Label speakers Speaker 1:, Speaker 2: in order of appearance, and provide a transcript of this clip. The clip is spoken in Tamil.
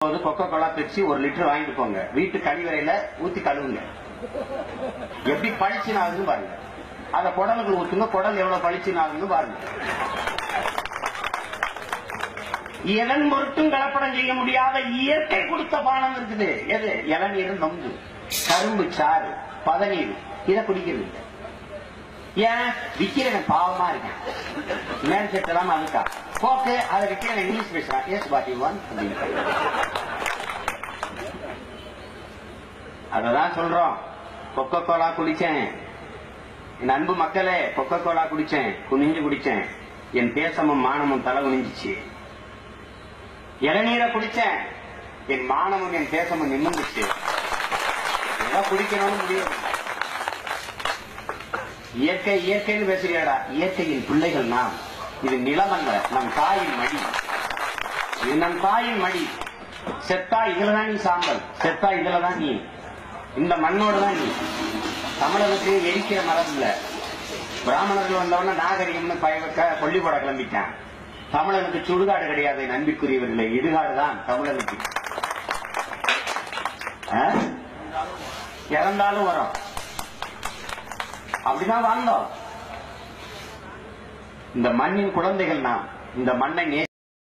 Speaker 1: போது கொக்கோ கோலா பெப்சி ஒரு லிட்டர் வாங்கிட்டு போங்க வீட்டு கழிவறையில ஊத்தி கழுவுங்க எப்படி பளிச்சுன்னு ஆகுதுன்னு பாருங்க அத குடலுக்கு ஊத்துங்க குடல் எவ்வளவு பளிச்சுன்னு ஆகுதுன்னு பாருங்க எதன் பொருட்டும் கலப்படம் செய்ய முடியாத இயற்கை கொடுத்த பானம் இருக்குது எது இளநீர் நொங்கு கரும்பு சாறு பதநீர் இதை குடிக்கிறது இல்ல. ஏன் விக்கிறவன் பாவமா இருக்கேன் மேல் செட் எல்லாம் அதுக்கா போக்கு அதை விக்கிறவன் இங்கிலீஷ் பேசுறான் எஸ் வாட் யூ வாண்ட் அப்படின்னு அததான் சொல்றோம் கொக்கோ கோலா குடிச்சேன் என் அன்பு மக்களே கொக்கோ கோலா குடிச்சேன் குனிஞ்சு குடிச்சேன் என் தேசமும் மானமும் தலை குனிஞ்சிச்சு இளநீரை குடிச்சேன் என் மானமும் என் தேசமும் நிமிர்ந்துச்சு ஏதோ குடிக்கணும்னு முடியும் இயற்கை இயற்கைன்னு பேசுறியாடா இயற்கையின் பிள்ளைகள் நாம் இது நிலமல்ல நம் தாயின் மடி இது நம் தாயின் மடி செத்தா இதுலதான் நீ சாம்பல் செத்தா இதுலதான் நீ இந்த மண்ணோடு தான் நீ தமிழனுக்கு எரிக்கிற மரம் இல்ல பிராமணர்கள் வந்தவன நாகரிகம்னு பயக்க கொல்லி போட கிளம்பிட்டான் தமிழனுக்கு சுடுகாடு கிடையாது நம்பிக்குரியவர்களே இடுகாடு தான் தமிழனுக்கு ஆ? இறந்தாலும் வரும் அப்படிதான் வாழ்ந்தோம் இந்த மண்ணின் குழந்தைகள் நாம் இந்த மண்ணை நே